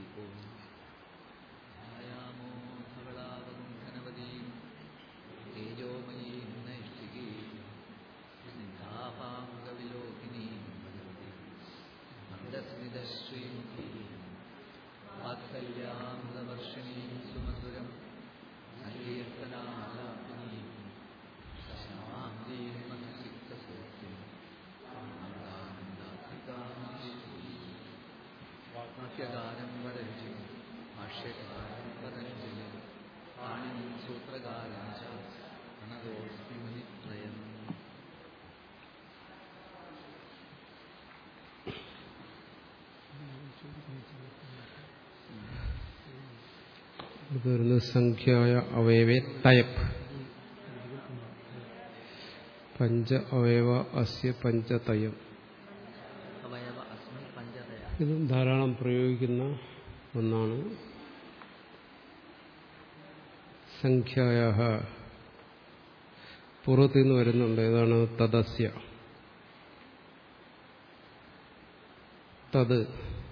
ഓം യാമോ ധവളാവഗുംഘനവതീം തേജോമയീം നൈഷ്ഠികീം സ്നിഗ്ധാഭാംഗവിലോകിനീം ഭഗവതീം മന്ദസ്മിതശ്രീമുഖീം വാത്സല്യാമൃതവർഷിണീം സുമധുരം സങ്കീർത്തനാലാപിനീം ശ്യാമാംഗീം മനസിക്തസൂക്തിം വാക്യകാരം വരഞ്ചി ഭാഷ്യകാരം പതഞ്ജലി പാണിനി സൂത്രകാരം ച പ്രണതോസ്മി മുനിത്രയം ഇത് വരുന്നത് സംഖ്യായ അവയവേ തയപ്പ് പഞ്ച അവയവ അസ്യ പഞ്ചതയം അവയവ അസ്മിൻ പഞ്ചതയ ഇത് ധാരാളം പ്രയോഗിക്കുന്ന ഒന്നാണ് സംഖ്യായ പൂർവ്വത്തിൽ നിന്ന് വരുന്നുണ്ട് ഏതാണ് തദസ്യ തത്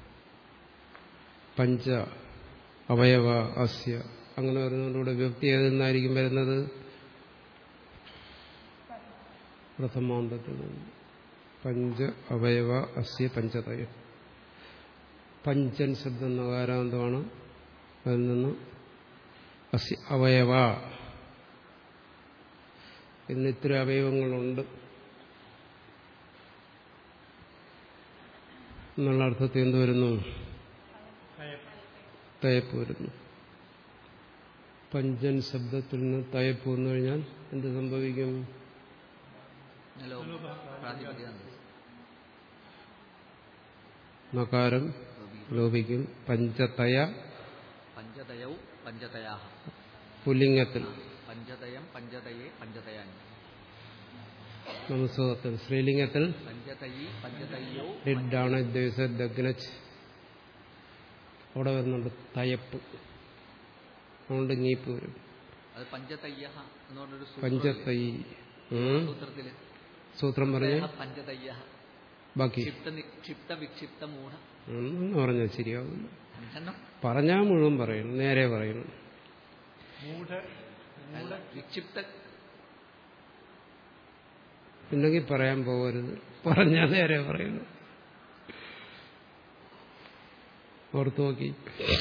പഞ്ച അവയവ അസ്യ അങ്ങനെ വരുന്നതുകൊണ്ട് ഇവിടെ വ്യക്തി ഏതിൽ നിന്നായിരിക്കും വരുന്നത് പ്രഥമാന്തത്തിൽ നിന്ന് പഞ്ച അവയവ അസ്യ പഞ്ചതയം പഞ്ചൻ ശബ്ദം നകാരാന്തമാണ് അതിൽ നിന്ന് അസ്യ അവയവ ഇന്ന് ഇത്ര അവയവങ്ങളുണ്ട് എന്നുള്ള അർത്ഥത്തിൽ എന്ത് വരുന്നു തയപ്പ് വരുന്നു പഞ്ചൻ ശബ്ദത്തിൽ നിന്ന് തയപ്പ് വന്നു കഴിഞ്ഞാൽ എന്ത് സംഭവിക്കും ലോക പ്രാതിപതികം നകാരം ലോപിക്കും പഞ്ചതയ പഞ്ചതയൗ പഞ്ചതയാ പുല്ലിംഗത്തിൽ പഞ്ചതയം പഞ്ചതയെ പഞ്ചതയാനി നമസ്കത്തിൽ സ്ത്രീലിംഗത്തിൽ പഞ്ചതയി പഞ്ചതയ്യോ ഡിഡാണ് ദ്വേഷ ദഗ്നച്ച് അവിടെ വരുന്നുണ്ട് തയപ്പ് അതുകൊണ്ട് നീപ്പ് വരും അത് പഞ്ചതയ്യ എന്ന് പറഞ്ഞൊരു സൂത്രം പഞ്ചതൈ ഉം. സൂത്രത്തില് സൂത്രം പറഞ്ഞ് പഞ്ചതയ്യ ബാക്കി ക്ഷിപ്ത നിക്ഷിപ്ത വിക്ഷിപ്ത മൂഢ എന്ന് പറഞ്ഞാൽ ശരിയാവില്ല അഞ്ചെണ്ണം പറഞ്ഞാൽ മുഴുവൻ പറയണം നേരെ പറയണം അല്ല, വിക്ഷിപ്ത ഉണ്ടെങ്കിൽ പറയാൻ പോകരുത് പറഞ്ഞാൽ നേരെ പറയണം ഓർത്തു നോക്കി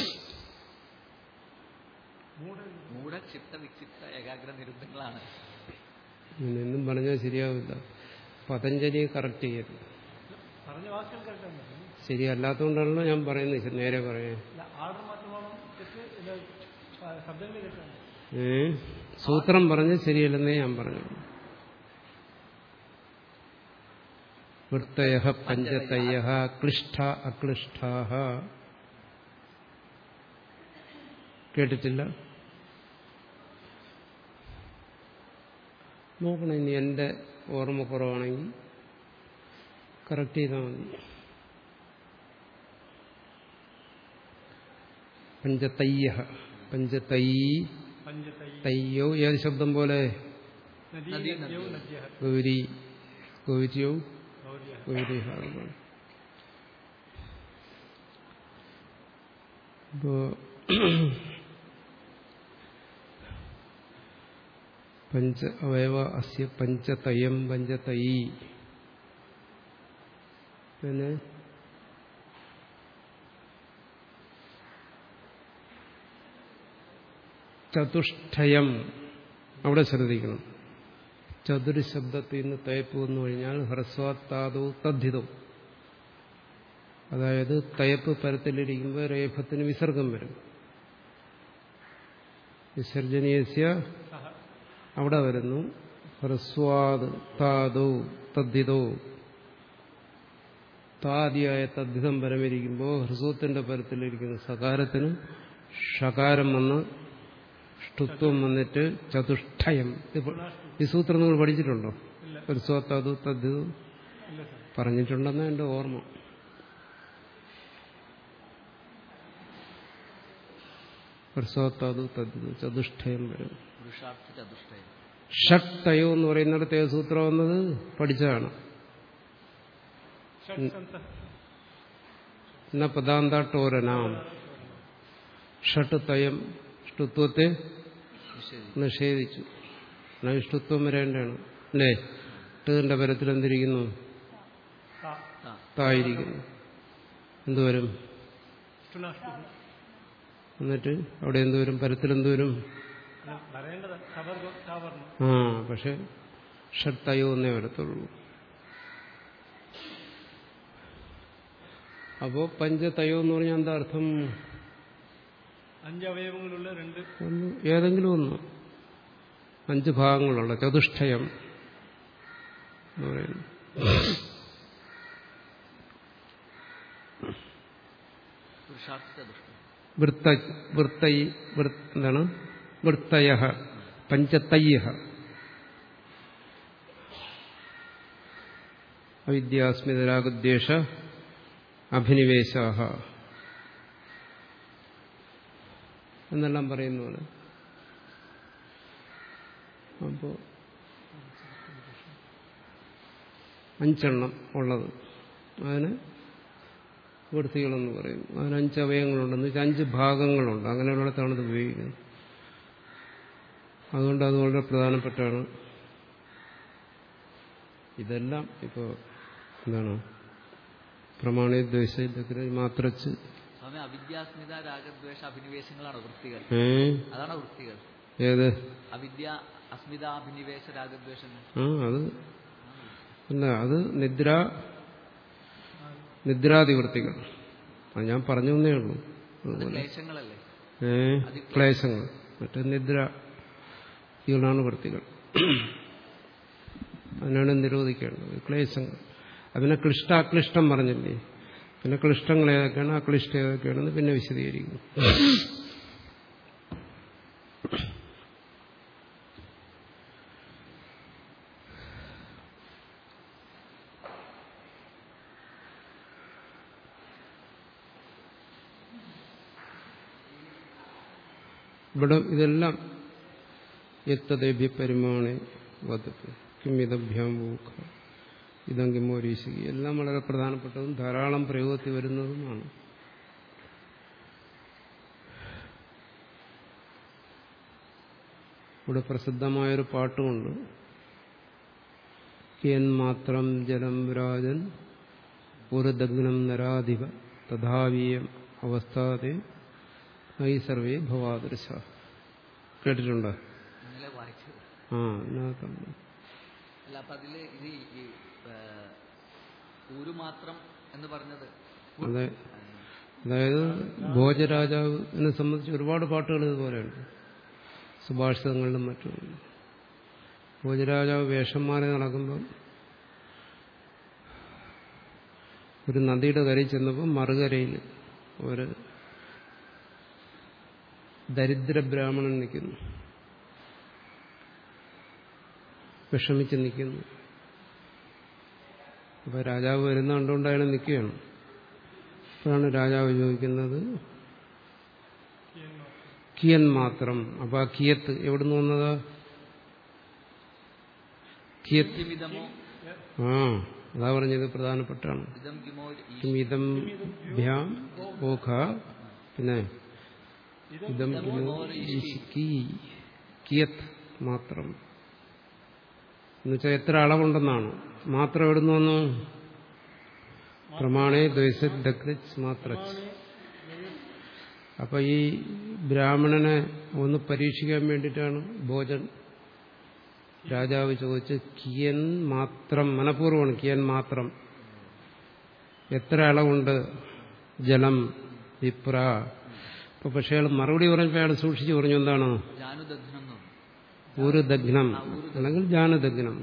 മൂഢ ക്ഷിപ്ത വിക്ഷിപ്ത ഏകാഗ്ര നിരുദ്ധങ്ങളാണ് ഇങ്ങനെയൊന്നും പറഞ്ഞാൽ ശരിയാവില്ല പതഞ്ജലി കറക്റ്റ് ചെയ്യരുത് പറഞ്ഞ വാക്കുകൾ കേൾക്കാൻ ശരിയല്ലാത്തതുകൊണ്ടാണല്ലോ ഞാൻ പറയുന്നത് നേരെ പറയാൻ ആർഡർ മാത്രമാണ് തെറ്റ് ഇല്ല, ശ- ശബ്ദങ്ങൾ തെറ്റാണ് ഏ സൂത്രം പറഞ്ഞ് ശരിയല്ലെന്നേ ഞാൻ പറഞ്ഞു വൃത്തയ പഞ്ചതയ ക്ലിഷ്ട അക്ലിഷ്ടാ കേട്ടിട്ടില്ല നോക്കണം ഇനി എൻ്റെ ഓർമ്മ കുറവാണെങ്കിൽ കറക്റ്റ് ചെയ്താൽ മതി പഞ്ചതയ്യ പഞ്ചതൈ പഞ്ചതൈ തയ്യോ ഏത് ശബ്ദം പോലെ നദീ നദീ നദ്യൗ നദ്യൗ. നദ്യഃ ഗൗരി ഗൗരിയോ ഗൗര്യഃ ഗൗരി ഹാർമാണ് ഇപ്പോ പഞ്ച അവയവ അസ്യ പഞ്ചതയം പഞ്ചതയി പിന്നെ ചതുഷ്ടയം അവിടെ ശ്രദ്ധിക്കണം ചതുര് ശബ്ദത്തിൽ നിന്ന് തയപ്പ് വന്നു കഴിഞ്ഞാൽ ഹ്രസ്വാത്താതോ തദ്ധിതോ അതായത് തയപ്പ് പരത്തിലിരിക്കുമ്പോൾ രേഫത്തിന് വിസർഗം വരും വിസർജനീയസ്യ അവിടെ വരുന്നു ഹ്രസ്വാദ് താതോ തദ്ധിതോ താദിയായ തദ്ധിതം പരമിരിക്കുമ്പോൾ ഹ്രസ്വത്തിന്റെ പരത്തിലിരിക്കുന്ന സകാരത്തിനും ഷകാരം വന്ന് ഷ്ടുത്വം വന്നിട്ട് ചതുഷ്ടയം ഇത് ഈ സൂത്രം നിങ്ങൾ പഠിച്ചിട്ടുണ്ടോ ഹ്രസ്വത്താതു തദ്ധിതോ ഇല്ല സാർ പറഞ്ഞിട്ടുണ്ടെന്ന് എന്റെ ഓർമ്മ ഹ്രസ്വത്താതു തദ്ധിതോ ചതുഷ്ടയം വരും പുരുഷാർത്ഥ ചതുഷ്ടയം ഷട്ടയോ എന്ന് പറയുന്നിടത്ത് ഏത് സൂത്രം വന്നത് പഠിച്ചതാണ് ഷഡ് സന്ത എന്ന പദാന്താട്ടോരനാം ഷട്ട് തയം ഷ്ടുത്വത്തെ നിഷേധിക്കും നിഷേധിച്ചു എന്നാൽ ഇഷ്ടത്വം വരേണ്ടതാണ് അല്ലേ ഇട്ടതിന്റെ പരത്തിൽ എന്തിരിക്കുന്നു ता ആ, തായിരിക്കുന്നു എന്തുവരും ष्टुनाष्टुः എന്നിട്ട് അവിടെ എന്തുവരും പരത്തിൽ എന്തുവരും വരേണ്ടത് സവർഗ സാവർണം ആ പക്ഷെ ഷട്ടയോ എന്നേ വരത്തുള്ളൂ അപ്പോ പഞ്ചതയോ എന്ന് പറഞ്ഞാൽ എന്താ അർത്ഥം അഞ്ച് അവയവങ്ങളുള്ള രണ്ട് ഒന്ന് ഏതെങ്കിലും ഒന്ന് അഞ്ച് ഭാഗങ്ങളുള്ള ചതുഷ്ടയം എന്ന് പറയുന്നു പുരുഷാർത്ഥ ചതുഷ്ടയം വൃത്ത വൃത്തൈ വൃ- എന്താണ് വൃത്തയ പഞ്ചത്തയ്യ അവിദ്യാസ്മിതരാഗദ്വേഷ അഭിനിവേശാഹ എന്നെല്ലാം പറയുന്നതാണ് അപ്പോ അഞ്ചെണ്ണം ഉള്ളത് അതിന് വൃത്തികളെന്ന് പറയും അതിന് അഞ്ച് അവയവങ്ങളുണ്ടെന്ന് വെച്ചാൽ അഞ്ച് ഭാഗങ്ങളുണ്ട് അങ്ങനെയുള്ളിടത്താണ് ഇത് ഉപയോഗിക്കുന്നത് അതുകൊണ്ട് അത് വളരെ പ്രധാനപ്പെട്ടാണ് ഇതെല്ലാം ഇപ്പോൾ എന്താണ് പ്രമാണി ദ്വേഷ മാത്രച്ച് സ്വാമി അവിദ്യാസ്മിത രാഗദ്വേഷ അഭിനിവേശങ്ങളാണ് വൃത്തികൾ ഏ അതാണ് വൃത്തികൾ ഏത് അവിദ്യ അസ്മിത അഭിനിവേശ രാഗദ്വേഷങ്ങൾ ആ അത് അല്ല അത് നിദ്ര നിദ്രാതിവൃത്തികൾ അത് ഞാൻ പറഞ്ഞു തന്നേ ഉള്ളൂ അത് അതുപോലെ ക്ലേശങ്ങളല്ലേ ഏ ക്ലേശങ്ങൾ മറ്റേ നിദ്ര ഇതാണ് വൃത്തികൾ അതിനാണ് നിരോധിക്കേണ്ടത് ക്ലേശങ്ങൾ അതിനെ ക്ലിഷ്ടാക്ലിഷ്ടം പറഞ്ഞില്ലേ പിന്നെ ക്ലിഷ്ടങ്ങൾ ഏതൊക്കെയാണ് അക്ലിഷ്ട ഏതൊക്കെയാണെന്ന് പിന്നെ വിശദീകരിക്കുന്നു ഇവിടെ ഇതെല്ലാം എത്തദേഭ്യ പരിമാണെ വധത്ത് കിമിതഭ്യാം പൂക്ക ഇതങ്കിമോരീശികി എല്ലാം വളരെ പ്രധാനപ്പെട്ടതും ധാരാളം പ്രയോഗത്തിൽ വരുന്നതുമാണ് ഇവിടെ പ്രസിദ്ധമായൊരു പാട്ടുമുണ്ട് കിയൻ മാത്രം ജലം രാജൻ ഒരു ദഗ്നം നരാധിപ തഥാവീയം അവസ്ഥാതെ ഐ സർവേ ഭവാദൃശ കേട്ടിട്ടുണ്ടോ ഇന്നലെ വായിച്ചത് ആ ഇതിനകത്തുണ്ട് അല്ല അപ്പൊ അതില് ഇത് ഈ ഊരു മാത്രം എന്ന് പറഞ്ഞത് അതെ അതായത് ഭോജരാജാവിനെ സംബന്ധിച്ച് ഒരുപാട് പാട്ടുകൾ ഇതുപോലെയുണ്ട് സുഭാഷിതങ്ങളിലും മറ്റും ഭോജരാജാവ് വേഷം മാറി നടക്കുമ്പം ഒരു നദിയുടെ കരയിൽ ചെന്നപ്പോൾ മറുകരയിൽ ഒരു ദരിദ്ര ബ്രാഹ്മണൻ നിൽക്കുന്നു വിഷമിച്ച് നിൽക്കുന്നു അപ്പൊ രാജാവ് വരുന്ന കണ്ടുകൊണ്ട് അയാൾ നിൽക്കുകയാണ് അപ്പോഴാണ് രാജാവ് ചോദിക്കുന്നത് കിയൻ മാത്രം അപ്പൊ ആ കിയത്ത് എവിടുന്ന് വന്നതാ കിയത്ത് ഇതമോ ആ അതാ പറഞ്ഞത് പ്രധാനപ്പെട്ടാണ് ഇതം കിമോ ഈ കിമിതം ഭ്യാം ഓഖ പിന്നെ ഇതം കിമോ ഈശിക്കി കിയത് മാത്രം എന്നുവെച്ചാൽ എത്ര അളവുണ്ടെന്നാണ് മാത്രം എവിടുന്ന് വന്നു പ്രമാണേ ദ്വൈസ മാത്രച്ച് അപ്പൊ ഈ ബ്രാഹ്മണനെ ഒന്ന് പരീക്ഷിക്കാൻ വേണ്ടിയിട്ടാണ് ഭോജൻ രാജാവ് ചോദിച്ച് കിയൻ മാത്രം മനഃപൂർവ്വമാണ് കിയൻ മാത്രം എത്ര അളവുണ്ട് ജലം വിപ്ര അപ്പൊ പക്ഷെ അയാൾ മറുപടി പറഞ്ഞപ്പോൾ അയാൾ സൂക്ഷിച്ചു പറഞ്ഞു എന്താണ് ജാനുദഗ്നം എന്ന് പറഞ്ഞു. ഒരു ദഗ്നം അല്ലെങ്കിൽ ജാനദഗ്നം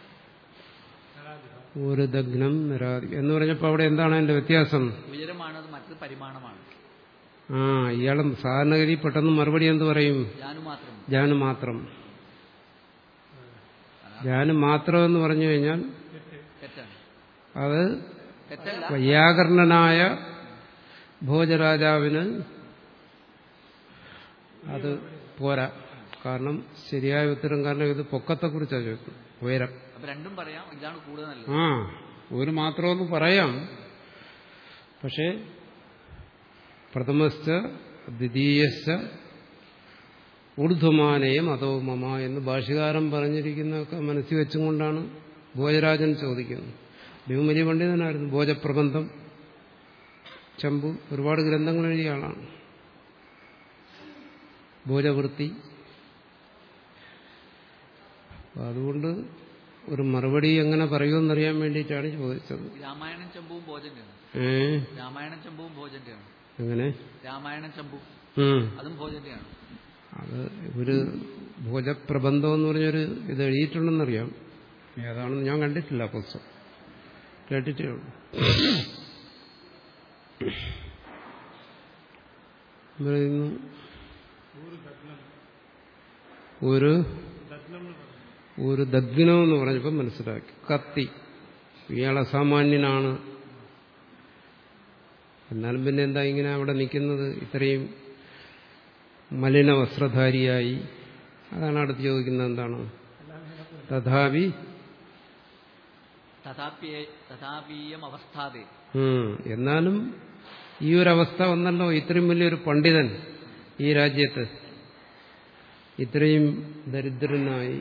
ഒരു ദഗ്നം നിരാതി എന്ന് പറഞ്ഞപ്പോൾ അവിടെ എന്താണ് അതിന്റെ വ്യത്യാസം ഉയരമാണ് അത് മറ്റത് പരിമാണമാണ് ആ ഇയാളും സാധാരണഗതി പെട്ടെന്ന് മറുപടി എന്ത് പറയും ജാനു മാത്രം ജാന് മാത്രം ജാന് മാത്രം എന്ന് പറഞ്ഞു കഴിഞ്ഞാൽ തെറ്റാണ് അത് തെറ്റല്ല വൈയാകരണനായ ഭോജരാജാവിന് അത് പോരാ കാരണം ശരിയായ ഉത്തരം കാരണം ഇത് പൊക്കത്തെക്കുറിച്ചാണ് ചോദിക്കുന്നത് ഉയരം അപ്പൊ രണ്ടും പറയാം ഇതാണ് കൂടുതൽ നല്ലത് ആ ഒരു മാത്രമെന്ന് പറയാം പക്ഷേ പ്രഥമസ്ഥ ദ്വിതീയശ ഊർധ്വമാനയം അതോ മമ എന്ന് ഭാഷകാരൻ പറഞ്ഞിരിക്കുന്നതൊക്കെ മനസ്സിൽ വെച്ചും കൊണ്ടാണ് ഭോജരാജൻ ചോദിക്കുന്നത് അദ്ദേഹം വലിയ പണ്ഡിതനായിരുന്നു ഭോജപ്രബന്ധം ചമ്പു ഒരുപാട് ഗ്രന്ഥങ്ങൾ എഴുതിയ ആളാണ് ഭോജവൃത്തി അപ്പൊ അതുകൊണ്ട് ഒരു മറുപടി എങ്ങനെ പറയുമെന്നറിയാൻ വേണ്ടിയിട്ടാണ് ചോദിച്ചത് രാമായണം ചമ്പുവും ഭോജന്റെയാണ് ഏ രാമായണം ചമ്പുവും ഭോജന്റെയാണ് എങ്ങനെ രാമായണം ചമ്പു ഉം. അതും ഭോജന്റെയാണ് അത് ഒരു ഭോജപ്രബന്ധം എന്ന് പറഞ്ഞൊരു ഇത് എഴുതിയിട്ടുണ്ടെന്നറിയാം ഏതാണെന്ന് ഞാൻ കണ്ടിട്ടില്ല ആ പുസ്തകം കേട്ടിട്ടേ ഉള്ളൂ പറയുന്നു ഒരു ഒരു ദഗ്നം എന്ന് പറഞ്ഞപ്പോൾ മനസ്സിലാക്കി കത്തി ഇയാൾ അസാമാന്യനാണ് എന്നാലും പിന്നെ എന്താ ഇങ്ങനെ അവിടെ നിൽക്കുന്നത് ഇത്രയും മലിന വസ്ത്രധാരിയായി അതാണ് അടുത്ത് ചോദിക്കുന്നത് എന്താണ് തഥാപി തഥാപ്യേ തഥാപീയം അവസ്ഥാതെ ഉം, എന്നാലും ഈ ഒരു അവസ്ഥ വന്നല്ലോ ഇത്രയും വലിയൊരു പണ്ഡിതൻ ഈ രാജ്യത്ത് ഇത്രയും ദരിദ്രനായി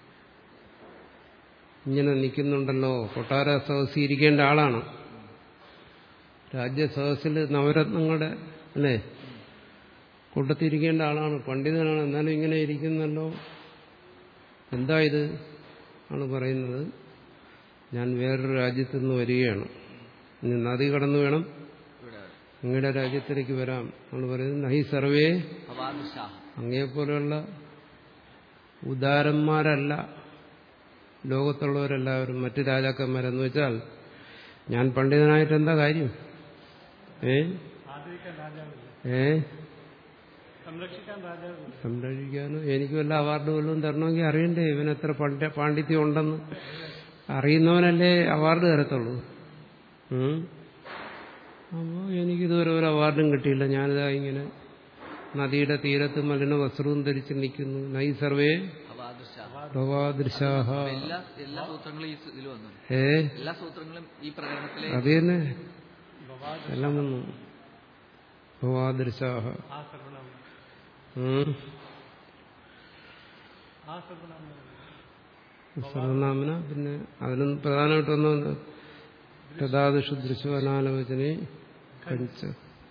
ഇങ്ങനെ നിൽക്കുന്നുണ്ടല്ലോ കൊട്ടാര സദസ്സിൽ ഇരിക്കേണ്ട ആളാണ് രാജ്യസദസ്സിൽ നവരത്നങ്ങളുടെ അല്ലേ കൂട്ടത്തിരിക്കേണ്ട ആളാണ് പണ്ഡിതനാണ് എന്നാലും ഇങ്ങനെ ഇരിക്കുന്നല്ലോ എന്താ ഇത് ആണ് പറയുന്നത് ഞാൻ വേറൊരു രാജ്യത്തു നിന്ന് വരികയാണ് ഇനി നദി കടന്നു വേണം ഇവിടെ അങ്ങയുടെ രാജ്യത്തിലേക്ക് വരാം എന്ന് പറയുന്നത് നഹി സർവേ അവാദുഷാഹ അങ്ങയെപ്പോലെയുള്ള ഉദാരന്മാരല്ല ലോകത്തുള്ളവരെല്ലാവരും മറ്റ് രാജാക്കന്മാരെന്ന് വെച്ചാൽ ഞാൻ പണ്ഡിതനായിട്ട് എന്താ കാര്യം ഏ ആദരിക്കാൻ രാജാവില്ല ഏ സംരക്ഷിക്കാൻ രാജാവില്ല സംരക്ഷിക്കാനോ എനിക്ക് വല്ല അവാർഡ് വല്ലതും തരണമെങ്കിൽ അറിയണ്ടേ ഇവൻ എത്ര പണ്ഡ പാണ്ഡിത്യം ഉണ്ടെന്ന് അറിയുന്നവനല്ലേ അവാർഡ് തരത്തുള്ളൂ ഉം. അപ്പോൾ എനിക്കിതുവരെ ഒരു അവാർഡും കിട്ടിയില്ല ഞാനിതാ ഇങ്ങനെ നദിയുടെ തീരത്ത് മലിന വസ്ത്രവും ധരിച്ച് നിൽക്കുന്നു നൈ സർവേ അവാദുഷാഹ ഭവാദൃശാഹ എല്ലാ എല്ലാ സൂത്രങ്ങളും ഈ ഇതിൽ വന്നു ഏ എല്ലാ സൂത്രങ്ങളും ഈ പ്രകടനത്തിലെ അത് തന്നെ എല്ലാം വന്നു ഭവാദൃശാഹ ആ സർവനാമം ഉം. ആ സർവനാമം സർവനാമന പിന്നെ അതിനും പ്രധാനമായിട്ട് ഒന്നത് തഥാദുഷു ദൃശു അനാലോചനെ കഞ്ച്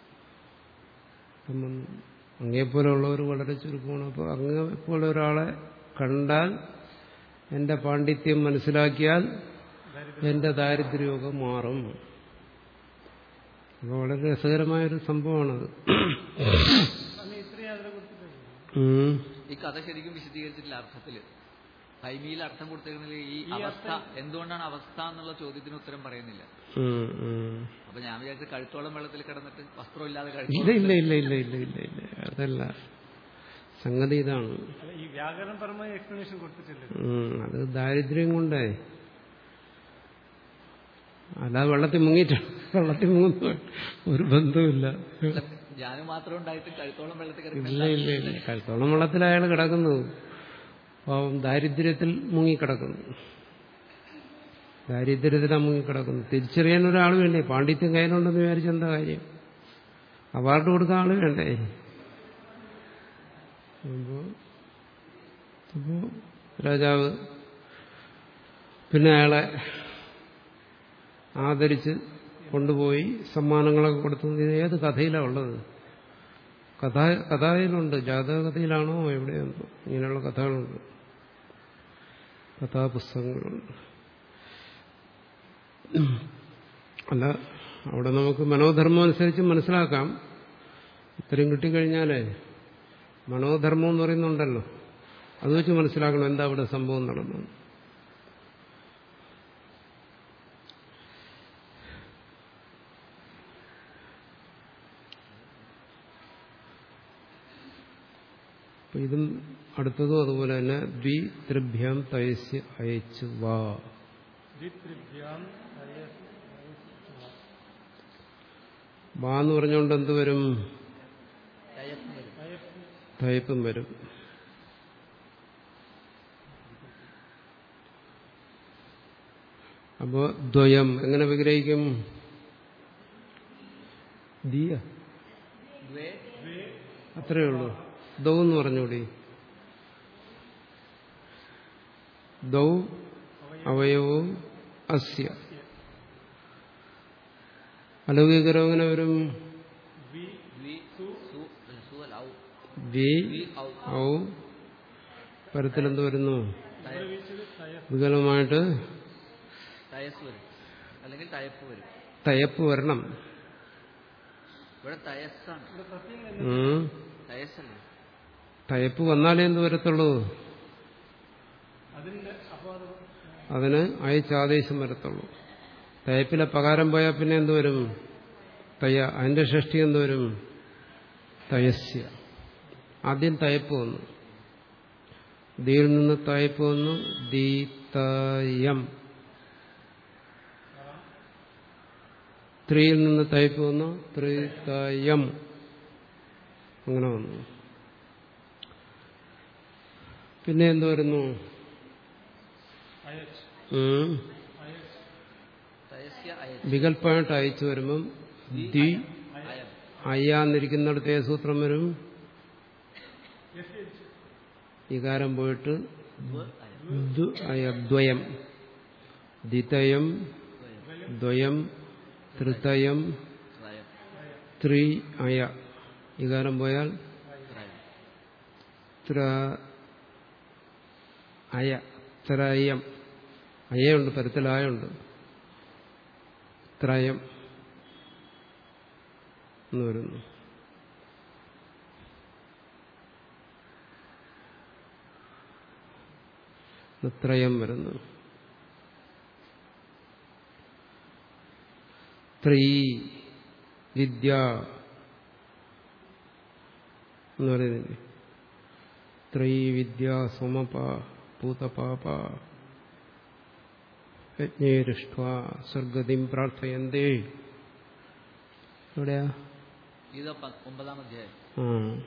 അങ്ങേപ്പോലെയുള്ളവർ വളരെ ചുരുക്കമാണ് അപ്പോൾ അങ്ങേപ്പോലെ ഒരാളെ കണ്ടാൽ എന്റെ പാണ്ഡിത്യം മനസ്സിലാക്കിയാൽ എന്റെ ദാരിദ്ര്യമൊക്കെ മാറും അപ്പോൾ വളരെ രസകരമായൊരു സംഭവമാണത് അന്ന് ഇത്രയും അതിനെ കുറിച്ചിട്ട് ഉം. ഈ കഥ ശരിക്കും വിശദീകരിച്ചിട്ടില്ല അർത്ഥത്തില് ഹൈമിയിൽ അർത്ഥം കൊടുത്തേക്കുന്നതിൽ ഈ അവസ്ഥ എന്തുകൊണ്ടാണ് അവസ്ഥ എന്നുള്ള ചോദ്യത്തിന് ഉത്തരം പറയുന്നില്ല ഉം, ഉം. അപ്പൊ ഞാൻ വിചാരിച്ച കഴുത്തോളം വെള്ളത്തിൽ കിടന്നിട്ട് വസ്ത്രമില്ലാതെ ഇല്ല കഴിച്ചു ഇല്ല ഇല്ല ഇല്ല ഇല്ല ഇല്ല ഇല്ല അതല്ല സംഗതി ഇതാണ് അല്ല ഈ വ്യാകരണപരമായ എക്സ്പ്ലനേഷൻ കൊടുത്തിട്ടില്ല ഉം, അത് ദാരിദ്ര്യം കൊണ്ടേ അല്ലാതെ വെള്ളത്തിൽ മുങ്ങിയിട്ടാണ് വെള്ളത്തിൽ മുങ്ങുന്ന ഒരു ബന്ധവുമില്ല ഞാനും മാത്രം ഉണ്ടായിട്ട് കഴുത്തോളം വെള്ളത്തിൽ ഇല്ല കിടക്കുന്ന ഇല്ല ഇല്ല കഴുത്തോളം വെള്ളത്തിൽ അയാൾ കിടക്കുന്നു പാവം ദാരിദ്ര്യത്തിൽ മുങ്ങിക്കിടക്കുന്നു ദാരിദ്ര്യത്തിലാണ് മുങ്ങിക്കിടക്കുന്നു തിരിച്ചറിയാൻ ഒരാൾ വേണ്ടേ പാണ്ഡിത്യം കയ്യിലുണ്ടെന്ന് വിചാരിച്ചെന്താ കാര്യം അവാർഡ് കൊടുക്കാൻ ആള് വേണ്ടേ അപ്പോ അപ്പോ രാജാവ് പിന്നെ അയാളെ ആദരിച്ച് കൊണ്ടുപോയി സമ്മാനങ്ങളൊക്കെ കൊടുത്തു ഇത് ഏത് കഥയിലാണ് ഉള്ളത് കഥ കഥയിലുണ്ട് ജാതകഥയിലാണോ എവിടെയാണോ ഇങ്ങനെയുള്ള കഥകളുണ്ട് കഥാപുസ്തകങ്ങളുണ്ട് അല്ല അവിടെ നമുക്ക് മനോധർമ്മം അനുസരിച്ച് മനസ്സിലാക്കാം ഇത്രയും കിട്ടിക്കഴിഞ്ഞാലേ മനോധർമ്മം എന്ന് പറയുന്നുണ്ടല്ലോ അത് വെച്ച് മനസ്സിലാക്കണം എന്താ അവിടെ സംഭവം നടന്നത് അപ്പൊ ഇതും അടുത്തതും അതുപോലെ തന്നെ ദ്വിത്രിഭ്യാം തയസ്യ അയച്ചു വാ ദ്വിത്രിഭ്യാം വാ എന്ന് പറഞ്ഞുകൊണ്ട് എന്ത് വരും തയപ്പും വരും അപ്പോ ദ്വയം എങ്ങനെ വിഗ്രഹിക്കും ദിയ ദ്വേ അത്രയേ ഉള്ളൂ ദൗ എന്ന് പറഞ്ഞുകൂടി ദൗ അവയവവും അസ്യ അലൗകികരം എങ്ങനെ വരും വി സു അല്ല, സു അല്ല ഔ വി വി ഔ ഔ പരത്തിലെന്ത് വരുന്നു തയ- വികലമായിട്ട് തയസ് വരും അല്ലെങ്കിൽ തയപ്പ് വരും തയപ്പ് വരണം ഇവിടെ തയസ്സാണ് ഉം. തയസ്സല്ലേ തയപ്പ് വന്നാലേ എന്ത് വരത്തുള്ളൂ അതിന്റെ അപ്പൊ അത് അതിന് അയച്ചാദേശം വരത്തുള്ളൂ തയപ്പിലെ പകാരം പോയാൽ പിന്നെ എന്ത് വരും തയ അതിന്റെ ഷഷ്ടി എന്ത് വരും തയസ്യ ആദ്യം തയപ്പ് വന്നു ദീയിൽ നിന്ന് തയപ്പ് വന്നു ദീതയം ത്രീയിൽ നിന്ന് തയപ്പ് വന്നു ത്രിതയം അങ്ങനെ വന്നു പിന്നെ എന്ത് വരുന്നു അയച്ച് ഉം. അയച്ച് തയസ്യ അയ വികല്പമായിട്ട് അയച്ചു വരുമ്പം ദി അയം അയ്യാന്നിരിക്കുന്നിടത്ത് ഏത് സൂത്രം വരും എസ് എച്ച് ദ്വ പോയിട്ട് അയം ദു അയ ദ്വയം ദിതയം ദ്വയം ദ്വയം തൃതയം ത്രയം ത്രി അയ ഇകാരം പോയാൽ ത്രയം ത്ര അയ ത്രയം അയയുണ്ട് പരത്തിലായുണ്ട് ത്രയം എന്ന് വരുന്നു ത്രയം വരുന്നു ത്രീ വിദ്യ എന്ന് പറയുന്നില്ലേ ത്രൈവിദ്യ സമപ ഭൂതപാപ യജ്ഞേരിഷ്ഠ സ്വർഗതിം പ്രാർത്ഥയന്തേ എവിടെയാ ഇത് പ- ഒമ്പതാം അധ്യായം ആ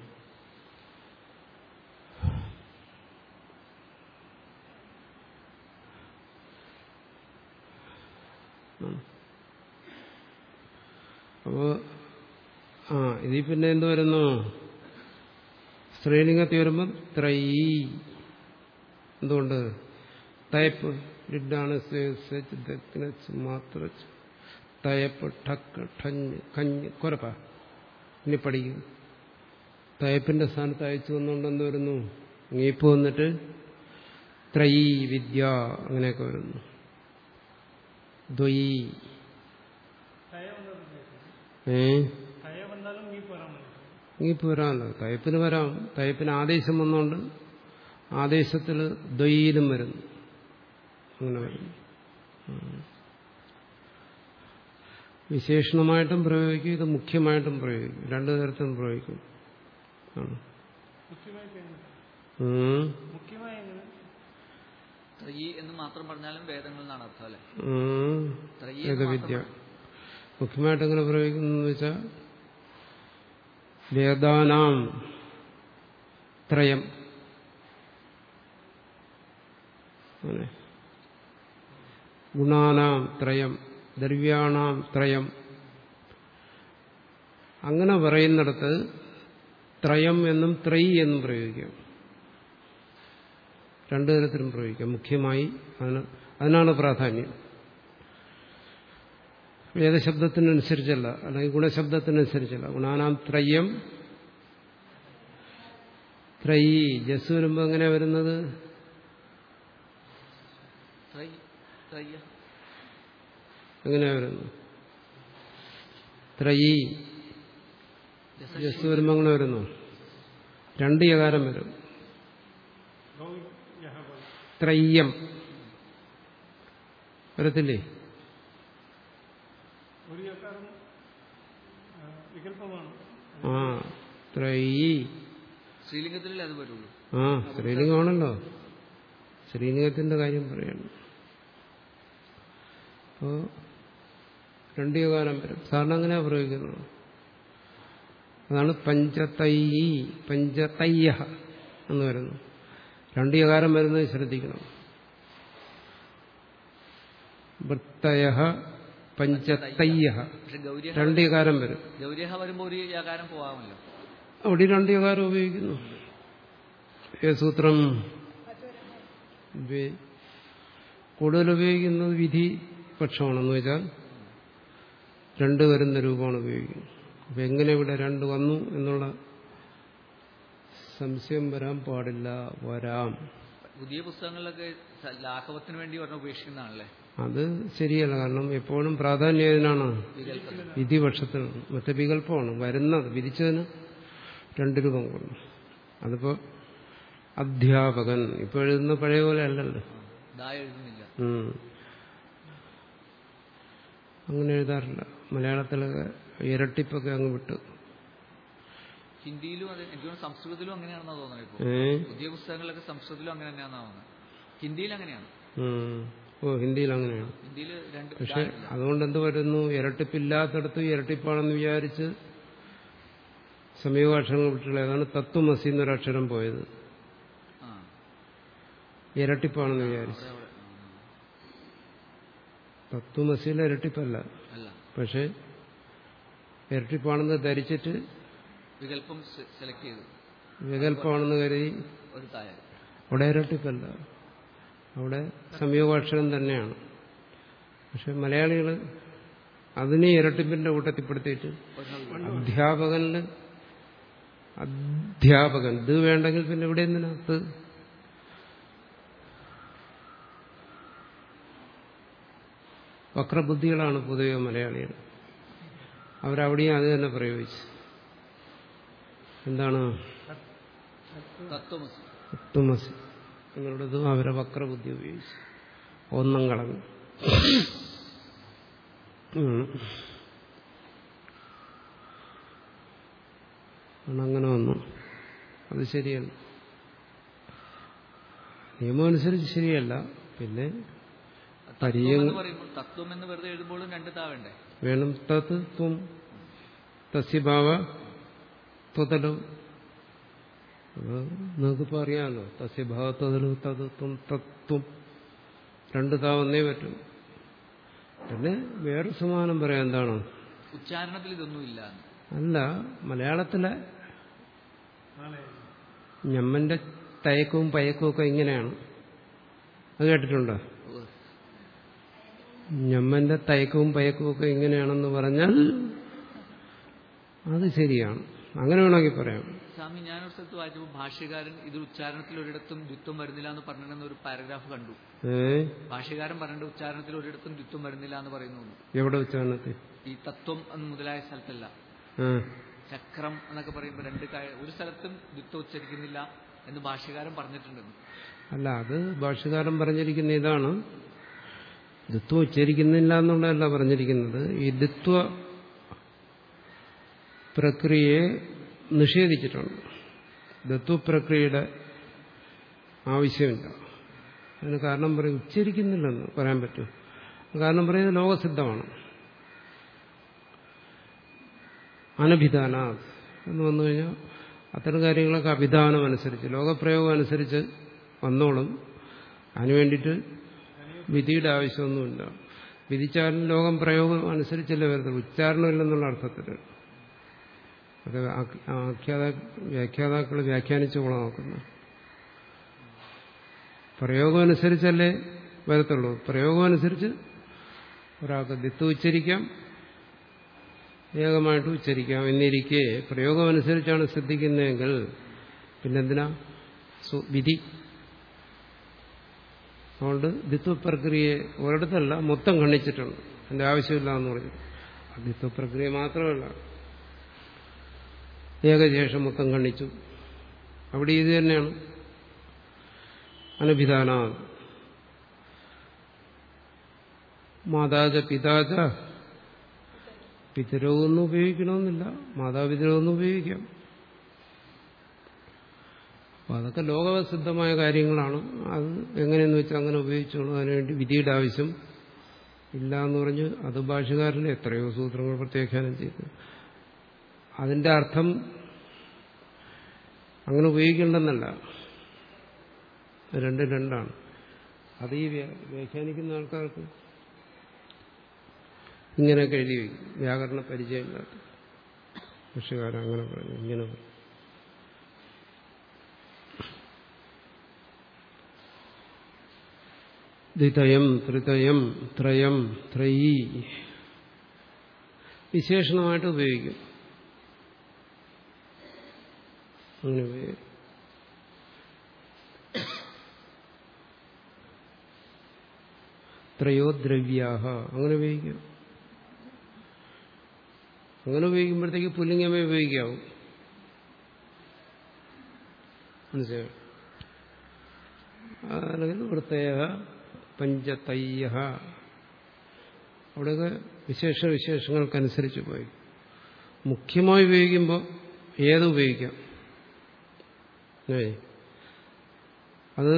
അപ്പോ ആ ഇതിൽ പിന്നെ എന്ത് വരുന്നു സ്ത്രീലിംഗത്തിൽ വരുമ്പോൾ ത്രൈ എന്തുകൊണ്ട് തയപ്പ് ഡിഡാണ് മാത്ര തയപ്പ് ഠക്ക് ഠഞ്ഞ് കഞ്ഞ് കൊരപ്പ ഇനി പഠിക്കും തയപ്പിന്റെ സ്ഥാനത്ത് അയച്ചു വന്നുകൊണ്ട് എന്ത് വരുന്നു ഇങ്ങിപ്പ് വന്നിട്ട് ത്രൈ വിദ്യ അങ്ങനെയൊക്കെ വരുന്നു ദ്വയി തയ വന്നത് ഏ തയ വന്നാലും നീ പറയാൻ മതി ഇങ്ങിപ്പ് വരാമല്ലോ തയപ്പിന് വരാം തയപ്പിന് ആദേശം വന്നുകൊണ്ട് ആദേശത്തിൽ ദ്വയിലും വരുന്നു അങ്ങനെ വരുന്നു ഉം. വിശേഷണമായിട്ടും പ്രയോഗിക്കും ഇത് മുഖ്യമായിട്ടും പ്രയോഗിക്കും രണ്ടു തരത്തിലും പ്രയോഗിക്കും ആണ്. മുഖ്യമായി ചെയ്യുന്നത് ഉം. മുഖ്യമായി എങ്ങനെ ത്രയി എന്ന് മാത്രം പറഞ്ഞാലും വേദങ്ങളിൽ നിന്നാണ് അർത്ഥം അല്ലെ ഉം. ത്രയി വേദവിദ്യ മുഖ്യമായിട്ട് എങ്ങനെ പ്രയോഗിക്കുന്നു വെച്ചാൽ വേദാനാം ത്രയം അങ്ങനെ ഗുണാനാം ത്രയം ദ്രവ്യാണാം ത്രയം അങ്ങനെ പറയുന്നിടത്ത് ത്രയം എന്നും ത്രൈ എന്നും പ്രയോഗിക്കാം രണ്ടു തരത്തിലും പ്രയോഗിക്കാം മുഖ്യമായി അതിന് അതിനാണ് പ്രാധാന്യം വേദശബ്ദത്തിനനുസരിച്ചല്ല അല്ലെങ്കിൽ ഗുണശബ്ദത്തിനനുസരിച്ചല്ല ഗുണാനാം ത്രയം ത്രൈ ജസ് വരുമ്പോൾ എങ്ങനെയാ വരുന്നത് ത്രയി ത്രയ്യ എങ്ങനെയാ വരുന്നത് ത്രയി ജസ് വരുമ്പോൾ അങ്ങനെ വരുന്നു രണ്ട് യകാരം വരും ഗൗ യഹ ഗൗ ത്രയ്യം വരത്തില്ലേ ഒരു യക്കാരം ആ, വികല്പമാണ് ആ ത്രയി ശ്രീലിംഗത്തിലല്ലേ അത് വരുള്ളൂ ആ ശ്രീലിംഗമാണല്ലോ ശ്രീലിംഗത്തിന്റെ കാര്യം പറയണം അപ്പോ രണ്ട് യുഗാനം വരും സാറിന് അങ്ങനെയാ പ്രയോഗിക്കുന്നത് അതാണ് പഞ്ചതൈ പഞ്ചതയ്യ എന്ന് വരുന്നു രണ്ട് യകാരം വരുന്നത് ശ്രദ്ധിക്കണം വൃത്തയ പഞ്ചത്തയ്യ പക്ഷെ ഗൗരിഹ രണ്ട് യകാരം വരും ഗൗരിഹ വരുമ്പോ ഒരു യകാരം പോവാമല്ലോ അവിടെ രണ്ട് യകാരം ഉപയോഗിക്കുന്നു ഏ സൂത്രം വേ- കൂടുതൽ ഉപയോഗിക്കുന്നത് വിധി പക്ഷമാണെന്ന് വെച്ചാൽ രണ്ട് വരുന്ന രൂപമാണ് ഉപയോഗിക്കുന്നത് അപ്പൊ എങ്ങനെ ഇവിടെ രണ്ട് വന്നു എന്നുള്ള സംശയം വരാൻ പാടില്ല വരാം പുതിയ പുസ്തകങ്ങളിലൊക്കെ സ- ലാഘവത്തിന് വേണ്ടി പറഞ്ഞ ഉപേക്ഷിക്കുന്നതാണല്ലേ അത് ശരിയല്ല കാരണം എപ്പോഴും പ്രാധാന്യം ഏതിനാണ് വികല്പം വിധിപക്ഷത്തിനാണ് മറ്റേ വികല്പമാണ് വരുന്നത് വിധിച്ചതിന് രണ്ട് രൂപം കൊണ്ടു അതിപ്പോ അധ്യാപകൻ ഇപ്പൊ എഴുതുന്ന പഴയ പോലെ അല്ലല്ലോ ദാ എഴുതുന്നില്ല ഉം. അങ്ങനെ എഴുതാറില്ല മലയാളത്തിലൊക്കെ ഇരട്ടിപ്പൊക്കെ അങ്ങ് വിട്ടു ഹിന്ദിയിലും അതെ എനിക്ക് തോന്നുന്നു സംസ്കൃതത്തിലും അങ്ങനെയാണെന്നാ തോന്നുന്നത് ഇപ്പൊ ഏ പുതിയ പുസ്തകങ്ങളിലൊക്കെ സംസ്കൃതത്തിലും അങ്ങനെ തന്നെയാണെന്നാ തോന്നുന്നത് ഹിന്ദിയിൽ അങ്ങനെയാണ് ഉം. ഓ ഹിന്ദിയിൽ അങ്ങനെയാണ് ഹിന്ദിയിൽ രണ്ട് പക്ഷെ ദാ ഇല്ല. അതുകൊണ്ട് എന്ത് വരുന്നു ഇരട്ടിപ്പില്ലാത്തടത്ത് ഇരട്ടിപ്പാണെന്ന് വിചാരിച്ച് സമീപഭാഷകൾ വിട്ടുള്ള ഏതാണ് തത്വമസി എന്നൊരക്ഷരം പോയത് ആ ഇരട്ടിപ്പാണെന്ന് വിചാരിച്ചു അവിടെ, അവിടെ. തത്വമസിയിലെ ഇരട്ടിപ്പല്ല ആ. അല്ല പക്ഷെ ഇരട്ടിപ്പാണെന്ന് ധരിച്ചിട്ട് വികല്പം സെലക്ട് ചെയ്തു വികല്പമാണെന്ന് കരുതി ഒരു തായ അവിടെ ഇരട്ടിപ്പല്ല അവിടെ സംയോഗാക്ഷരം തന്നെയാണ് പക്ഷെ മലയാളികൾ അതിനെ ഇരട്ടിപ്പിന്റെ കൂട്ടത്തിൽപ്പെടുത്തിയിട്ട് അധ്യാപകനിൽ അധ്യാപകൻ ഇത് വേണ്ടെങ്കിൽ പിന്നെ ഇവിടെ എന്തിനകത്ത് വക്രബുദ്ധികളാണ് പൊതുവെ മലയാളികൾ അവരവിടെയും അത് തന്നെ പ്രയോഗിച്ചു എന്താണ് തത്വമസി തുമസി എന്നുള്ളതും അവരെ വക്രബുദ്ധി ഉപയോഗിച്ചു ഒന്നും കളഞ്ഞു ഉം. ആണ് അങ്ങനെ വന്നു അത് ശരിയല്ല നിയമം അനുസരിച്ച് ശരിയല്ല പിന്നെ തത്വം പരിയ- എന്ന് പറയുമ്പോൾ തത്വം എന്ന് വെറുതെ എഴുതുമ്പോഴും രണ്ട് താ വേണ്ടേ വേണം തത് ത്വം തസ്യഭാവ ത്വതലു അത് നിങ്ങൾക്കിപ്പോൾ അറിയാമല്ലോ തസ്യഭാവ ത്വതലു തത് ത്വം തത്വം രണ്ട് താവന്നേ പറ്റും പിന്നെ വേറെ സമാനം പറയാം എന്താണ് ഉച്ചാരണത്തിൽ ഇതൊന്നും ഇല്ല എന്ന്. അല്ല മലയാളത്തിലെ ഞമ്മന്റെ തയക്കവും പയക്കവും ഒക്കെ ഇങ്ങനെയാണ് അത് കേട്ടിട്ടുണ്ടോ ഓ, ഞമ്മന്റെ തയക്കവും പയക്കവും ഒക്കെ ഇങ്ങനെയാണെന്ന് പറഞ്ഞാൽ അത് ശരിയാണ് അങ്ങനെ വേണമെങ്കിൽ പറയാം സ്വാമി ഞാനൊരു സ്ഥലത്ത് വായിച്ചപ്പോൾ ഭാഷ്യകാരൻ ഇത് ഉച്ചാരണത്തിൽ ഒരിടത്തും ദ്വിത്വം വരുന്നില്ല എന്ന് പറഞ്ഞിരുന്ന ഒരു പാരഗ്രാഫ് കണ്ടു ഏ ഭാഷ്യകാരൻ പറഞ്ഞ ഉച്ചാരണത്തിൽ ഒരിടത്തും ദ്വിത്വം വരുന്നില്ല എന്ന് പറയുന്നു എവിടെ ഉച്ചാരണത്തിൽ ഈ തത്വം എന്ന് മുതലായ സ്ഥലത്തല്ല ആ ചക്രം എന്നൊക്കെ പറയുമ്പോൾ രണ്ട് കായ- ഒരു സ്ഥലത്തും ദ്വിത്വം ഉച്ചരിക്കുന്നില്ല എന്ന് ഭാഷ്യകാരൻ പറഞ്ഞിട്ടുണ്ടെന്ന് അല്ല അത് ഭാഷകാരൻ പറഞ്ഞിരിക്കുന്ന ഇതാണ് ദിത്വം ഉച്ചരിക്കുന്നില്ല എന്നുള്ളതല്ല പറഞ്ഞിരിക്കുന്നത് ഈ ദിത്വ പ്രക്രിയയെ നിഷേധിച്ചിട്ടുണ്ട് ദത്വപ്രക്രിയയുടെ ആവശ്യമില്ല അതിന് കാരണം പറയും ഉച്ചരിക്കുന്നില്ലെന്ന് പറയാൻ പറ്റും കാരണം പറയുന്നത് ലോകസിദ്ധമാണ് അനഭിധാന എന്ന് വന്നു കഴിഞ്ഞാൽ അത്തരം കാര്യങ്ങളൊക്കെ അഭിധാനം അനുസരിച്ച് ലോകപ്രയോഗം അനുസരിച്ച് വന്നോളും അതിനു വേണ്ടിയിട്ട് വിധിയുടെ ആവശ്യമൊന്നുമില്ല വിധിച്ചാലും ലോകം പ്രയോഗം അനുസരിച്ചല്ലേ വരുന്നത് ഉച്ചാരണമില്ലെന്നുള്ള അർത്ഥത്തിൽ അത് ആഖ്യ- ആഖ്യാത വ്യാഖ്യാതാക്കൾ വ്യാഖ്യാനിച്ചു നോക്കുന്നത് പ്രയോഗം അനുസരിച്ചല്ലേ വരത്തുള്ളൂ പ്രയോഗം അനുസരിച്ച് ഒരാൾക്ക് ദിത്ത് ഉച്ചരിക്കാം ഏകമായിട്ട് ഉച്ചരിക്കാം എന്നിരിക്കെ പ്രയോഗം അനുസരിച്ചാണ് ശ്രദ്ധിക്കുന്നതെങ്കിൽ പിന്നെന്തിനാ സു- വിധി അതുകൊണ്ട് ദിത്വപ്രക്രിയയെ ഒരിടത്തല്ല മൊത്തം ഖണ്ഡിച്ചിട്ടുണ്ട് അതിന്റെ ആവശ്യമില്ല എന്ന് പറഞ്ഞു ആ ദിത്വപ്രക്രിയ മാത്രമല്ല ഏകശേഷം മൊത്തം ഖണ്ഡിച്ചു അവിടെ ഇത് തന്നെയാണ് അനുഭിധാന മാതാജ പിതാജ പിതരവൊന്നും ഉപയോഗിക്കണമെന്നില്ല മാതാപിതരവൊന്നും ഉപയോഗിക്കാം അപ്പൊ അതൊക്കെ ലോകസിദ്ധമായ കാര്യങ്ങളാണ് അത് എങ്ങനെയെന്ന് വെച്ചാൽ അങ്ങനെ ഉപയോഗിച്ചോളൂ അതിനുവേണ്ടി വിധിയുടെ ആവശ്യം ഇല്ല എന്ന് പറഞ്ഞ് അത് ഭാഷകാരിൽ എത്രയോ സൂത്രങ്ങൾ പ്രത്യാഖ്യാനം ചെയ്തു അതിന്റെ അർത്ഥം അങ്ങനെ ഉപയോഗിക്കേണ്ടെന്നല്ല രണ്ടും രണ്ടാണ് അത് ഈ വ്യ- വ്യാഖ്യാനിക്കുന്ന ആൾക്കാർക്ക് ഇങ്ങനെയൊക്കെ എഴുതി വയ്ക്കും വ്യാകരണ പരിചയമില്ലാത്ത കൃഷിക്കാരൻ അങ്ങനെ പറഞ്ഞു ഇങ്ങനെ പറഞ്ഞു ദ്വിതയം ത്രിതയം ത്രയം ത്രയീ വിശേഷണമായിട്ട് ഉപയോഗിക്കും അങ്ങനെ ഉപയോഗിക്കും ത്രയോ ദ്രവ്യാഹ അങ്ങനെ ഉപയോഗിക്കാം അങ്ങനെ ഉപയോഗിക്കുമ്പോഴത്തേക്ക് പുല്ലിംഗമേ ഉപയോഗിക്കാവും മനസ്സിലായോ അല്ലെങ്കിൽ വൃത്തയ പഞ്ചതയ്യ അവിടെയൊക്കെ വിശേഷ വിശേഷങ്ങൾക്കനുസരിച്ച് പോയി മുഖ്യമായി ഉപയോഗിക്കുമ്പോൾ ഏത് ഉപയോഗിക്കാം ഏ അത്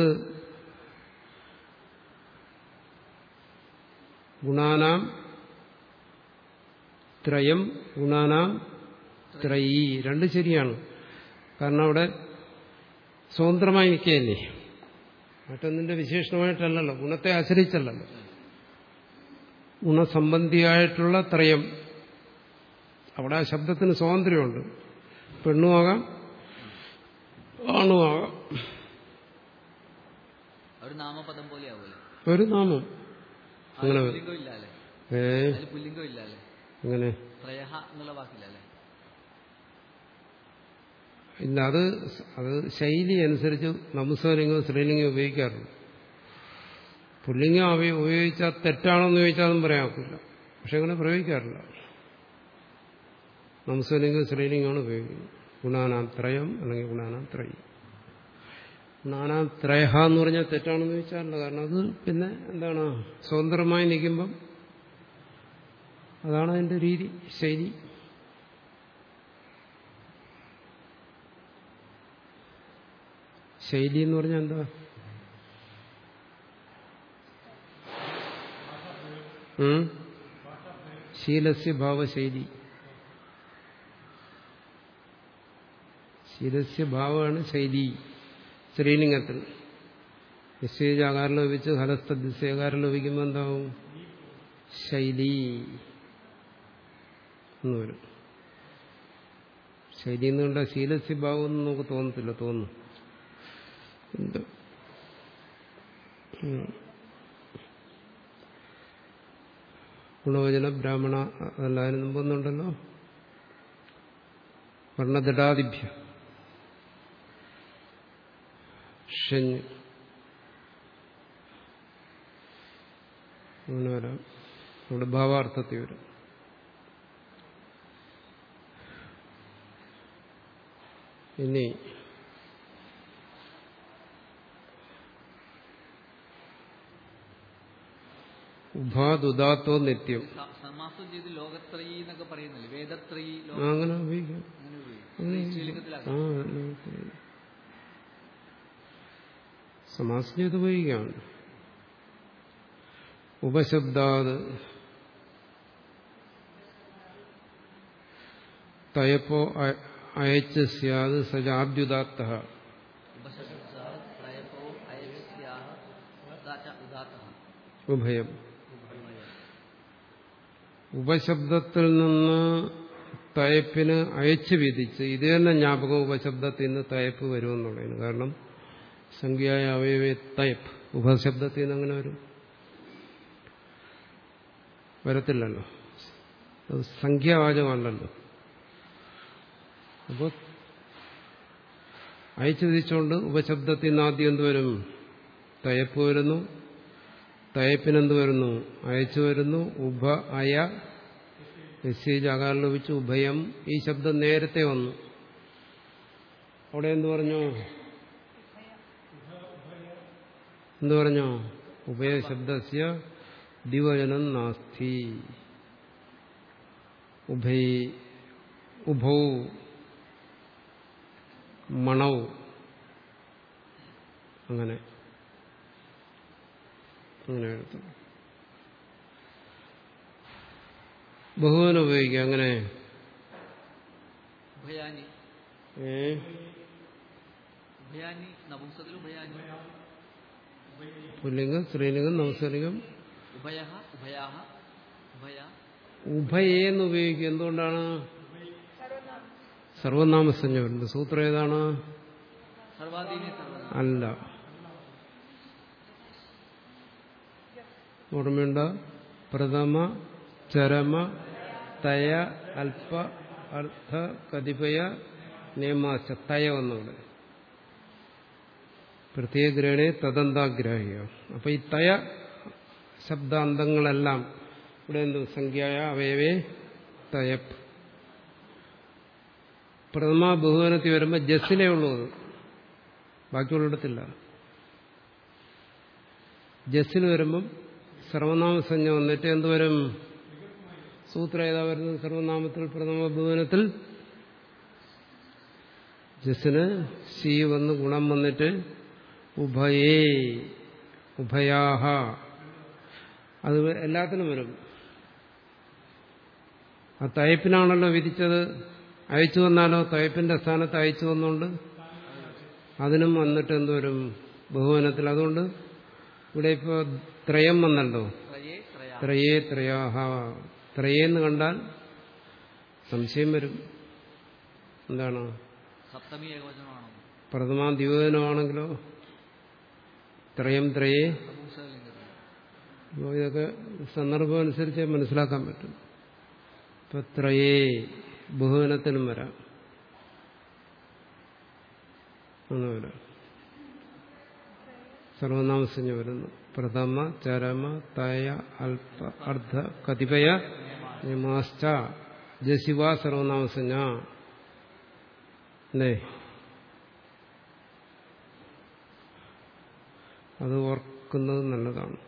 ഗുണാനാം ത്രയം ഗുണാനാം ത്രയീ രണ്ട് ശരിയാണ് കാരണം അവിടെ സ്വതന്ത്രമായി നിൽക്കുകയല്ലേ മറ്റൊന്നിന്റെ വിശേഷണമായിട്ടല്ലല്ലോ ഗുണത്തെ ആശ്രയിച്ചല്ലല്ലോ ഗുണസംബന്ധിയായിട്ടുള്ള ത്രയം അവിടെ ആ ശബ്ദത്തിന് സ്വാതന്ത്ര്യമുണ്ട് പെണ്ണുമാകാം ആണുമാകാം ഒരു നാമപദം പോലെ ആവൂലേ ഒരു നാമം അങ്ങനെ വരും. പുല്ലിംഗം ഇല്ല അല്ലേ ഏ അതിൽ പുല്ലിംഗം ഇല്ല അല്ലേ അങ്ങനെ ത്രയഹ എന്നുള്ള വാക്കില്ല അല്ലേ ഇല്ല അത് അത് ശൈലി അനുസരിച്ച് നമസ്കാരലിംഗവും സ്ത്രീലിംഗവും ഉപയോഗിക്കാറുണ്ട് പുല്ലിംഗം അവ- ഉപയോഗിച്ചാൽ തെറ്റാണെന്ന് ചോദിച്ചാൽ അതും പറയാൻ ഒക്കില്ല പക്ഷെ അങ്ങനെ പ്രയോഗിക്കാറില്ല നമസ്കാരലിംഗവും സ്ത്രീലിംഗമാണ് ഉപയോഗിക്കുന്നത് ഗുണാനാം ത്രയം അല്ലെങ്കിൽ ഗുണാനാം ത്രയം ഗുണാനാം ത്രയഹ എന്ന് പറഞ്ഞാൽ തെറ്റാണെന്ന് ചോദിച്ചാറില്ല കാരണം അത് പിന്നെ എന്താണ് സ്വതന്ത്രമായി നിൽക്കുമ്പം അതാണ് അതിന്റെ രീതി ശൈലി ശൈലി എന്ന് പറഞ്ഞാൽ എന്താ ഉം? ശീലസ്യ ഭാവശൈലി ശീലസ്യ ഭാവമാണ് ശൈലി സ്ത്രീലിംഗത്തിൽ നിശ്ചയിച്ച ആകാരം ലഭിച്ച് ഹലസ്ഥ ദിശകാരം ലഭിക്കുമ്പോൾ എന്താവും ശൈലി എന്ന് വരും ശൈലി എന്ന് കണ്ട ശീലസ്യ ഭാവം എന്ന് നമുക്ക് തോന്നത്തില്ല തോന്നുന്നു എന്ത് ഉം. ഗുണവചന ബ്രാഹ്മണ അതല്ല അതിന് മുമ്പൊന്നുണ്ടല്ലോ വർണ്ണദടാദിഭ്യ ഷഞ്ഞ് അങ്ങനെ വരാം അവിടെ ഭാവാർത്ഥത്തിൽ വരും ഇനി ഉഭാദുദാത്തോ നിത്യം സ- സമാസം ചെയ്ത് ലോകത്രയി എന്നൊക്കെ പറയുന്നില്ലേ വേദത്രയി ആ, ലോക അങ്ങനെ ഉപയോഗിക്കാം അങ്ങനെ ഉപയോഗിക്കും അങ്ങനെ ശ്രീലിംഗത്തിലാക്കാം ആ, അങ്ങനെ സമാസം ചെയ്ത് ഉപയോഗിക്കാം ഉപശബ്ദാത് തയപ്പോ അയ- അയച്ച് സ്യാത് സജാദ്യുദാത്ത ഉപശബ്ദാ പ്രയപോ അയസ്യാഹ ഉദാത്ത ഉദാത്തഃ ഉഭയം ഉപശബ്ദത്തിൽ നിന്ന് തയപ്പിന് അയച്ചു വിധിച്ച് ഇത് തന്നെ ജ്ഞാപകം ഉപശബ്ദത്തിൽ നിന്ന് തയപ്പ് വരുമെന്നുള്ളതിന് കാരണം സംഖ്യയായ അവയവേ തയപ്പ് ഉപശബ്ദത്തിൽ നിന്ന് അങ്ങനെ വരും വരത്തില്ലല്ലോ അത് സംഖ്യാവാചകമല്ലല്ലോ അപ്പോൾ അയച്ചു വിധിച്ചുകൊണ്ട് ഉപശബ്ദത്തിൽ നിന്ന് ആദ്യം എന്ത് വരും തയപ്പ് വരുന്നു തയപ്പിനെന്ത് വരുന്നു അയച്ചു വരുന്നു ഉഭ അയ മെസ്സേജ് ആകാരം ലഭിച്ചു ഉഭയം ഈ ശബ്ദം നേരത്തെ വന്നു അവിടെ എന്ത് പറഞ്ഞു എന്ത് പറഞ്ഞു ഉഭയശബ്ദസ്യ ദിവചനം നാസ്തി ഉഭയ ഉഭൗ മണൗ അങ്ങനെ അങ്ങനെ എഴുതും ബഹുവനം ഉപയോഗിക്കാം അങ്ങനെ ഉഭയാനി ഏ ഉഭയാനി നപുംസത്തിൽ ഉഭയാനി പുല്ലിംഗം സ്ത്രീലിംഗം നവസ്വലിംഗം ഉഭയ ഉഭയാഹ ഉഭയ ഉഭയേന്ന് ഉപയോഗിക്കും എന്തുകൊണ്ടാണ് സർവനാമസഞ്ജ വരുന്നത് സൂത്രം ഏതാണ് സർവാധീനി സർവനാമം അല്ല ഓർമ്മയുണ്ട പ്രഥമ ചരമ തയ അല്പ അർത്ഥ കതിപയ നിയമാശ തയ ഒന്നുകൂടെ പ്രത്യേകഗ്രഹണേ തദന്താഗ്രാഹ്യ അപ്പൊ ഈ തയ ശബ്ദാന്തങ്ങളെല്ലാം ഇവിടെ എന്ത് സംഖ്യായ അവയവേ തയപ്പ് പ്രഥമ ബഹുവനത്തിൽ വരുമ്പോൾ ജസ്സിലേ ഉള്ളൂ അത് ബാക്കിയുള്ളിടത്തില്ല ജസ്സിൽ വരുമ്പം സർവനാമസഞ്ജ വന്നിട്ട് എന്തുവരും സൂത്രം ഏതാ വരുന്നത് സർവനാമത്തിൽ പ്രഥമ ബഹുവനത്തിൽ ജസ്സിന് സി വന്ന് ഗുണം വന്നിട്ട് ഉഭയേ ഉഭയാഹ അത് എല്ലാത്തിനും വരും ആ തയപ്പിനാണല്ലോ വിധിച്ചത് അയച്ചു വന്നാലോ തയപ്പിന്റെ സ്ഥാനത്ത് അയച്ചു വന്നുകൊണ്ട് അതിനും വന്നിട്ട് എന്തുവരും ബഹുവനത്തിൽ അതുകൊണ്ട് ഇവിടെ ഇപ്പോ ത്രയം വന്നല്ലോ ത്രയേ ത്രയാ ത്രയേ ത്രയാഹ ത്രയേന്ന് കണ്ടാൽ സംശയം വരും എന്താണ് സപ്തമി ഏകവചനമാണോ പ്രഥമാ ദ്വിവചനമാണെങ്കിലോ ത്രയം ത്രയേ നപുംസകലിംഗത്തിൽ അപ്പോൾ ഇതൊക്കെ സന്ദർഭം അനുസരിച്ച് മനസ്സിലാക്കാൻ പറ്റും ഇപ്പൊ ത്രയേ ബഹുവനത്തിനും വരാം അങ്ങനെ വരാം സർവനാമസഞ്ജ വരുന്നു പ്രഥമ ചരമ തയ അല്പ അർദ്ധ കതിപയ നിമാശ്ച ജസിവ സർവനാമസഞ്ജ അല്ലേ അത് ഓർക്കുന്നത് നല്ലതാണ്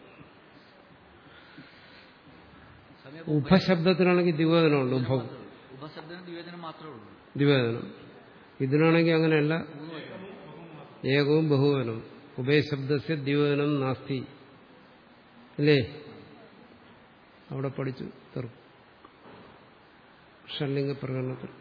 സമയം ഉപശബ്ദത്തിനാണെങ്കിൽ ദ്വിവേദനമുണ്ട് ഉഭവും ഉപശബ്ദത്തിന് ദ്വിവേദനം മാത്രമേ ഉള്ളൂ ദ്വിവേദനം ഇതിനാണെങ്കിൽ അങ്ങനെയല്ല മൂന്ന് വചനം ഏകവും ബഹുവനം ഉഭയശബ്ദസ്യ ദ്വിവേദനം നാസ്തി അല്ലേ അവിടെ പഠിച്ചു ഷല്ലിംഗ പ്രകടനത്തിൽ